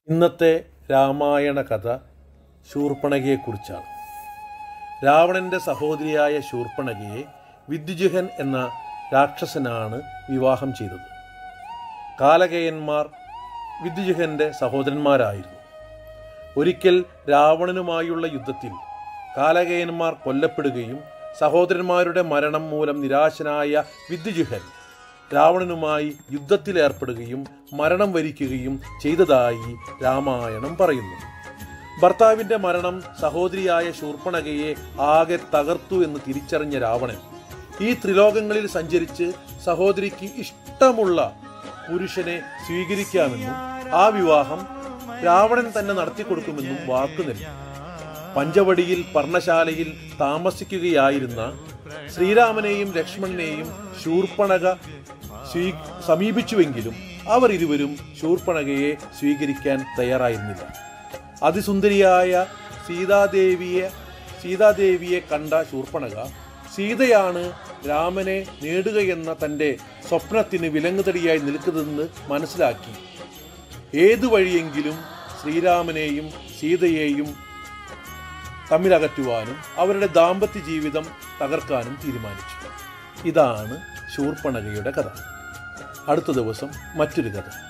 ഇന്നത്തെ രാമായണ കഥ ശൂർപ്പണഖയെക്കുറിച്ചാണ് രാവണൻ്റെ സഹോദരിയായ ശൂർപ്പണഖയെ വിദ്യുജഹൻ എന്ന രാക്ഷസനാണ് വിവാഹം ചെയ്തത് കാലകേയന്മാർ വിദ്യുജഹൻ്റെ സഹോദരന്മാരായിരുന്നു ഒരിക്കൽ രാവണനുമായുള്ള യുദ്ധത്തിൽ കാലകേയന്മാർ കൊല്ലപ്പെടുകയും സഹോദരന്മാരുടെ മരണം മൂലം നിരാശനായ വിദ്യുജുഹൻ രാവണനുമായി യുദ്ധത്തിലേർപ്പെടുകയും മരണം വരിക്കുകയും ചെയ്തതായി രാമായണം പറയുന്നു ഭർത്താവിൻ്റെ മരണം സഹോദരിയായ ശൂർപ്പണകയെ ആകെ തകർത്തു എന്ന് തിരിച്ചറിഞ്ഞ രാവണൻ ഈ ത്രിലോകങ്ങളിൽ സഞ്ചരിച്ച് സഹോദരിക്ക് ഇഷ്ടമുള്ള പുരുഷനെ സ്വീകരിക്കാമെന്നും ആ വിവാഹം രാവണൻ തന്നെ നടത്തിക്കൊടുക്കുമെന്നും വാക്കു നൽകി പഞ്ചവടിയിൽ പർണശാലയിൽ താമസിക്കുകയായിരുന്ന ശ്രീരാമനെയും ലക്ഷ്മണനെയും ശൂർപ്പണക സ്വീ സമീപിച്ചുവെങ്കിലും അവർ ഇരുവരും ശൂർപ്പണകയെ സ്വീകരിക്കാൻ തയ്യാറായിരുന്നില്ല അതിസുന്ദരിയായ സീതാദേവിയെ സീതാദേവിയെ കണ്ട ശൂർപ്പണക സീതയാണ് രാമനെ നേടുകയെന്ന തൻ്റെ സ്വപ്നത്തിന് വിലങ്ങുതടിയായി നിൽക്കുന്നതെന്ന് മനസ്സിലാക്കി ഏതു വഴിയെങ്കിലും ശ്രീരാമനെയും സീതയെയും തമ്മിലകറ്റുവാനും അവരുടെ ദാമ്പത്യ ജീവിതം തകർക്കാനും തീരുമാനിച്ചു ഇതാണ് ശൂർപ്പണകയുടെ കഥ അടുത്ത ദിവസം മറ്റൊരു കഥ